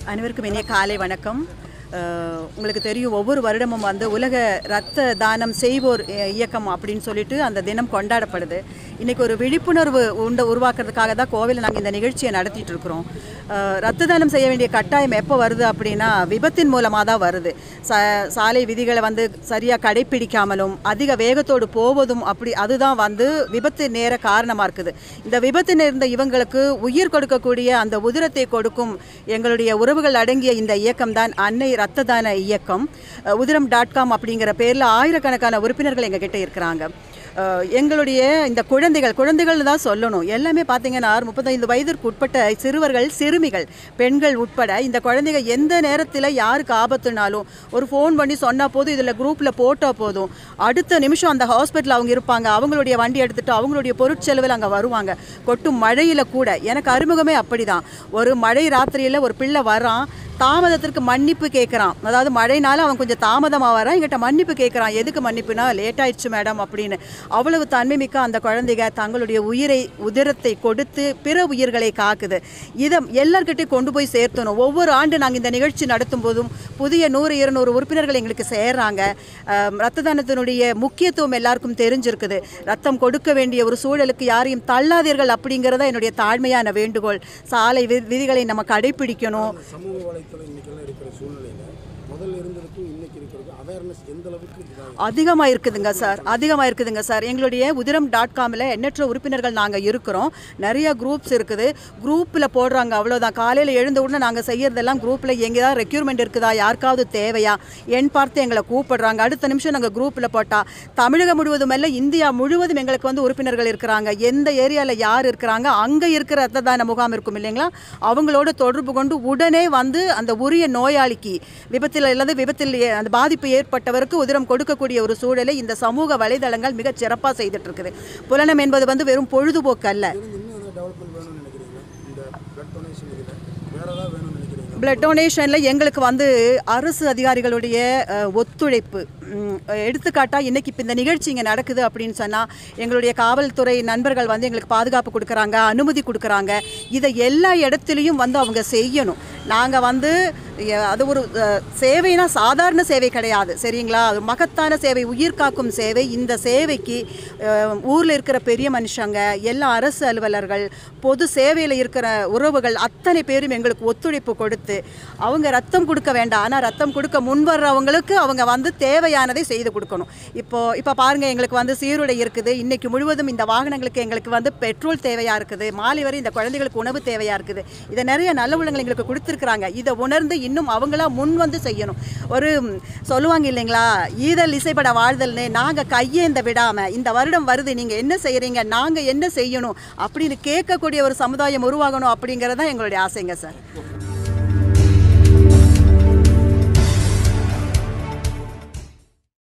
அனைவருக்கும் இனிய காலை வணக்கம் அஹ், உங்களுக்கு தெரியும் ஒவ்வொரு வருடமும் வந்து உலக ரத்த தானம் செய்வோர் அஹ், இயக்கம் அப்படின்னு சொல்லிட்டு அந்த தினம் கொண்டாடப்படுது இன்னைக்கு ஒரு விழிப்புணர்வு உண்ட உருவாக்குறதுக்காக தான் கோவிலில் நாங்கள் இந்த நிகழ்ச்சியை நடத்திட்டு இருக்கிறோம் அஹ், ரத்த தானம் செய்ய வேண்டிய கட்டாயம் எப்போ வருது அப்படின்னா விபத்தின் மூலமாக தான் வருது ச சாலை விதிகளை வந்து சரியாக கடைப்பிடிக்காமலும் அதிக வேகத்தோடு போவதும் அப்படி அதுதான் வந்து விபத்து நேர காரணமாக இருக்குது இந்த விபத்து நேர்ந்த இவங்களுக்கு உயிர் கொடுக்கக்கூடிய அந்த உதிரத்தை கொடுக்கும் எங்களுடைய உறவுகள் அடங்கிய இந்த இயக்கம் தான் அன்னை ரத்த தான இயக்கம் அஹ், உதிரம் டாட் காம் அப்படிங்கிற பேரில் ஆயிரக்கணக்கான உறுப்பினர்கள் எங்ககிட்ட இருக்கிறாங்க அஹ், எங்களுடைய இந்த குழந்தைகள் குழந்தைகள் தான் சொல்லணும் எல்லாமே பார்த்தீங்கன்னா முப்பத்தைந்து வயதிற்கு உட்பட்ட சிறுவர்கள் சிறுமிகள் பெண்கள் உட்பட இந்த குழந்தைகள் எந்த நேரத்தில் யாருக்கு ஆபத்துனாலும் ஒரு ஃபோன் பண்ணி சொன்னால் போதும் இதில் குரூப்பில் போட்டால் போதும் அடுத்த நிமிஷம் அந்த ஹாஸ்பிட்டல் அவங்க இருப்பாங்க அவங்களுடைய வண்டி எடுத்துட்டு அவங்களுடைய பொருட்செலவில் அங்கே வருவாங்க கொட்டும் மழையில் கூட எனக்கு அறிமுகமே அப்படிதான் ஒரு மழை ராத்திரியில் ஒரு பிள்ளை வரான் தாமதத்திற்கு மன்னிப்பு கேட்குறான் அதாவது மழைனால அவன் கொஞ்சம் தாமதமாக வரான் எங்கிட்ட மன்னிப்பு கேட்குறான் எதுக்கு மன்னிப்புனா லேட் ஆயிடுச்சு மேடம் அப்படின்னு அவ்வளவு தன்மை மிக்க அந்த குழந்தைங்க தங்களுடைய உயிரை உதிரத்தை கொடுத்து பிற உயிர்களை காக்குது இதை எல்லார்கிட்டையும் கொண்டு போய் சேர்த்தணும் ஒவ்வொரு ஆண்டு நாங்கள் இந்த நிகழ்ச்சி நடத்தும் போதும் புதிய நூறு இருநூறு உறுப்பினர்கள் எங்களுக்கு சேர்றாங்க அஹ், ரத்த தானத்தினுடைய முக்கியத்துவம் எல்லாருக்கும் தெரிஞ்சிருக்குது ரத்தம் கொடுக்க வேண்டிய ஒரு சூழலுக்கு யாரையும் தள்ளாதீர்கள் அப்படிங்கிறத என்னுடைய தாழ்மையான வேண்டுகோள் சாலை வி- விதிகளை நம்ம கடைபிடிக்கணும் அந்த சமூக வலைத்தளம் இன்னைக்கெல்லாம் இருக்கிற சூழ்நிலையில் முதல்ல இருந்ததுக்கும் இன்னைக்கு இருக்கிறதுக்கும் அவேர்னஸ் எந்த அளவுக்கு இதாக அதிகமாக இருக்குதுங்க சார் அதிகமாக இருக்குதுங்க சார் எங்களுடைய உதிரம் டாட் காமில் எண்ணற்ற உறுப்பினர்கள் நாங்கள் இருக்கிறோம் நிறைய குரூப்ஸ் இருக்குது குரூப்பில் போடுறாங்க அவ்வளோதான் காலையில் எழுந்த உடனே நாங்கள் செய்யறதெல்லாம் குரூப்பில் எங்கேயாவது ரெக்யூர்மெண்ட் இருக்குதா யாருக்காவது தேவையா என் பார்த்து எங்களை கூப்பிடுறாங்க அடுத்த நிமிஷம் நாங்கள் குரூப்பில் போட்டால் தமிழகம் முழுவதும் அல்ல இந்தியா முழுவதும் எங்களுக்கு வந்து உறுப்பினர்கள் இருக்கிறாங்க எந்த ஏரியாவில் யார் இருக்கிறாங்க அங்கே இருக்கிற ரத்த தான முகாம் இருக்கும் இல்லைங்களா அவங்களோட தொடர்பு கொண்டு உடனே வந்து அந்த உரிய நோயாளிக்கு விபத்தில் அல்லது விபத்தில் ஏ- அந்த பாதிப்பு ஏற்பட்டவருக்கு உதிரம் கொடுக்கக்கூடிய ஒரு சூழலை இந்த சமூக வலைதளங்கள் மிகச் சிறப்பாக செய்துட்டு இருக்குது புலனம் என்பது வந்து வெறும் பொழுதுபோக்கு அல்ல இருந்து இன்னும் எதாவது டெவலப்மெண்ட் வேணும்னு நினைக்கிறீங்க இந்த பிளட் டொனேஷன் இதில் வேற ஏதாவது வேணும்னு நினைக்கிறீங்க பிளட் டொனேஷனில் எங்களுக்கு வந்து அரசு அதிகாரிகளுடைய அஹ், ஒத்துழைப்பு ம், எடுத்துக்காட்டா இன்னைக்கு இப்போ இந்த நிகழ்ச்சி இங்கே நடக்குது அப்படின்னு சொன்னால் எங்களுடைய காவல்துறை நண்பர்கள் வந்து எங்களுக்கு பாதுகாப்பு கொடுக்குறாங்க அனுமதி கொடுக்குறாங்க இதை எல்லா இடத்துலையும் வந்து அவங்க செய்யணும் நாங்கள் வந்து எ- அது ஒரு அஹ், சேவைனா சாதாரண சேவை கிடையாது சரிங்களா அது மகத்தான சேவை உயிர் காக்கும் சேவை இந்த சேவைக்கு ஊரில் இருக்கிற பெரிய மனுஷங்க எல்லா அரசு அலுவலர்கள் பொது சேவையில் இருக்கிற உறவுகள் அத்தனை பேரும் எங்களுக்கு ஒத்துழைப்பு கொடுத்து அவங்க ரத்தம் கொடுக்க வேண்டாம் ஆனால் ரத்தம் கொடுக்க முன் வர்றவங்களுக்கு அவங்க வந்து தேவையானதை செய்து கொடுக்கணும் இப்போ இப்போ பாருங்கள் எங்களுக்கு வந்து சீருடை இருக்குது இன்னைக்கு முழுவதும் இந்த வாகனங்களுக்கு எங்களுக்கு வந்து பெட்ரோல் தேவையாக இருக்குது மாலை வரை இந்த குழந்தைகளுக்கு உணவு தேவையாக இருக்குது இதை நிறைய நல்ல உள்ளங்கள் எங்களுக்கு கொடுத்துருக்குறாங்க இதை உணர்ந்து இன்னும் அவங்களா முன் வந்து செய்யணும் ஒரு ம், சொல்லுவாங்க இல்லைங்களா ஈதல் இசைப்பட வாழ்தல்னு நாங்கள் கையேந்த விடாமல் இந்த வருடம் வருது நீங்கள் என்ன செய்கிறீங்க நாங்கள் என்ன செய்யணும் அப்படின்னு கேட்கக்கூடிய ஒரு சமுதாயம் உருவாகணும் அப்படிங்கிறது தான் எங்களுடைய ஆசைங்க சார்